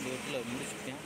ரெண்டு வெட்டில் முடிச்சுட்டேன்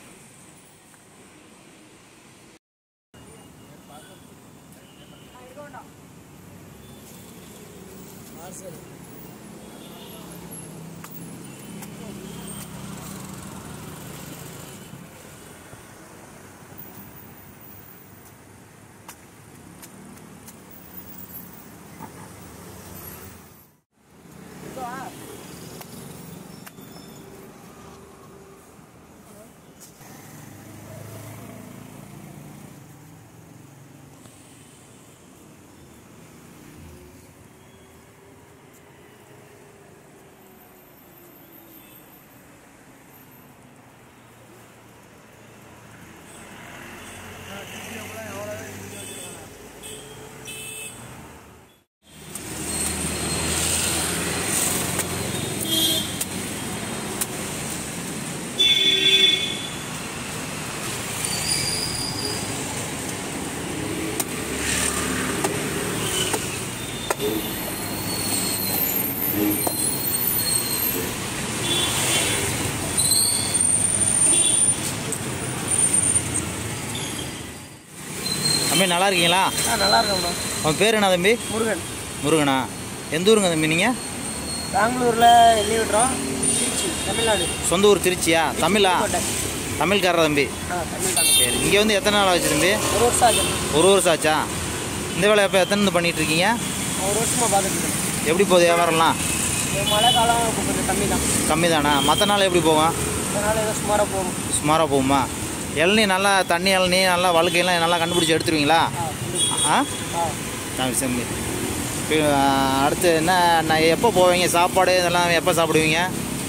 தம்பி நல்லா இருக்கீங்களா ஆ நல்லா இருக்கேன்ண்ணா உன் பேர் என்ன தம்பி முருகன் முருகனா எந்த ஊருங்க தம்பி நீங்கள் பெங்களூரில் எள்ளி விடுறோம் திருச்சி தமிழ்நாடு சொந்த ஊர் திருச்சியா தமிழா கோட்டை. தமிழ்காரர் தம்பி ஆ தமிழ் தாங்க சரி இங்கே வந்து எத்தனை நாள் ஆச்சு தம்பி ஒரு வருஷம் ஆச்சு ஒரு வருஷம் ஆச்சா இந்த வேலை எப்போ எத்தனை இருந்து பண்ணிட்டு இருக்கீங்க நான் ஒரு வருஷமாக பார்த்துட்டு இருக்கேன் எப்படி போகுது வியாபாரம்லாம் இந்த மழை காலம் இப்போ கொஞ்சம் கம்மி தான் கம்மி தானா மற்ற நாள் எப்படி போகும் அதனால் ஏதோ சுமாராக போகும் சுமாராக போகுமா இளநீ நல்லா தண்ணி இளநீ நல்லா வழுக்கையெல்லாம் நல்லா கண்டுபிடிச்சி எடுத்துருவீங்களா ஆ கண்டிப்பா. ஆ ஆ தம்பி தம்பி இப்போ, ஆ, அடுத்து என்ன நான் எப்போ போவீங்க சாப்பாடு இதெல்லாம் எப்போ சாப்பிடுவீங்க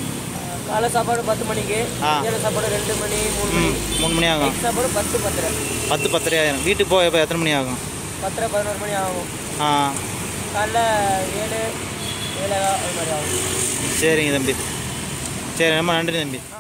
காலை சாப்பாடு பத்து மணிக்கு ஆ. மத்தியான சாப்பாடு ரெண்டு மணி மூணு மணி ம் மூணு மணி ஆகும் நைட் சாப்பாடு பத்து பத்தரை பத்து பத்தரை ஆயிரும் வீட்டுக்கு போக எப்போ எத்தனை மணி ஆகும் பத்தரை பதினோரு மணி ஆகும் ஆ காலைல ஏழு ஏழு அது மாதிரி ஆகும் சரிங்க தம்பி சரி ரொம்ப நன்றி தம்பி ஆ